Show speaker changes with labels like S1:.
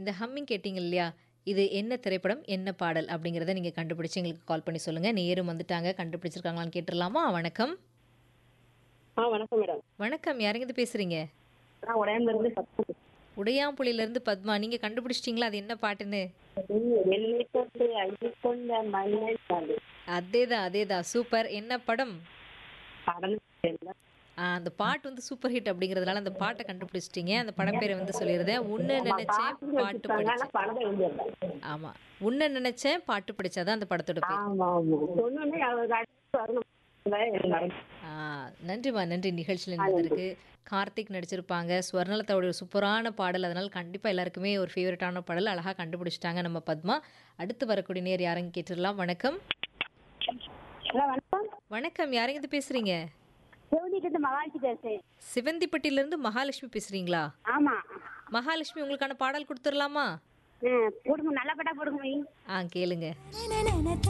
S1: இந்த ஹம்மிங் கேட்டீங்க இல்லையா இது என்ன திரைப்படம் என்ன பாடல் அப்படிங்கிறத நீங்கள் கண்டுபிடிச்சு எங்களுக்கு கால் பண்ணி சொல்லுங்கள் நேரும் வந்துட்டாங்க கண்டுபிடிச்சிருக்காங்களான்னு கேட்டுடலாமா வணக்கம்
S2: ஆ வணக்கம் மேடம்
S1: வணக்கம் யாருங்கிட்ட பேசுகிறீங்க
S2: நான் உடையாம்பல இருந்து பத்து
S1: உடையாம்புலியிலேருந்து பத்மா நீங்கள் கண்டுபிடிச்சிட்டிங்களா அது என்ன பாட்டுன்னு
S2: வெள்ளை தொட்டு அள்ளிக்கொண்ட மன்னன் அது
S1: அதே தான் அதே தான் சூப்பர் என்ன படம்
S2: படம் தெரியல.
S1: ஆ, அந்த பாட்டு வந்து சூப்பர் ஹிட் அப்படிங்கிறதுனால அந்த பாட்டை கண்டுபிடிச்சிட்டீங்க அந்த படம் பேரை வந்து சொல்லிடுறேன் உன்னை நினைச்சேன் பாட்டு
S2: ஆனா
S1: படிச்சேன்
S2: படத்தை எழுதிடலாம்
S1: ஆமா உன்னை நினைச்சேன் பாட்டு படிச்சாதான் அந்த படத்தோட பேர்
S2: ஆமா ஆமா சொன்னோன்னே அவருக்கு அடுத்து வரணும் எனக்கு மறந்து.
S1: ஆ, நன்றிம்மா நன்றி நிகழ்ச்சியில் இருந்ததற்கு கார்த்திக் நடிச்சிருப்பாங்க ஸ்வர்ணலதாவுடைய ஒரு சூப்பரான பாடல் அதனால் கண்டிப்பாக எல்லாருக்குமே ஒரு ஃபேவரட்டான பாடல் அழகாக கண்டுபிடிச்சிட்டாங்க நம்ம பத்மா அடுத்து வரக்கூடிய நேர் யாருங்க கேட்டுடலாம் வணக்கம்
S2: ஹலோ வணக்கம்
S1: வணக்கம் யாருங்க இது பேசுறீங்க
S2: ஜோதிகிட்ட மகாலட்சுமி பேசுறேன்
S1: சிவந்திப்பட்டியிலேருந்து மகாலட்சுமி பேசுறீங்களா
S2: ஆமா
S1: மகாலட்சுமி உங்களுக்கான பாடல் கொடுத்துடலாமா
S2: போடுங்க நல்ல பட்டா போடுங்க
S1: ஆ கேளுங்க
S3: நனனன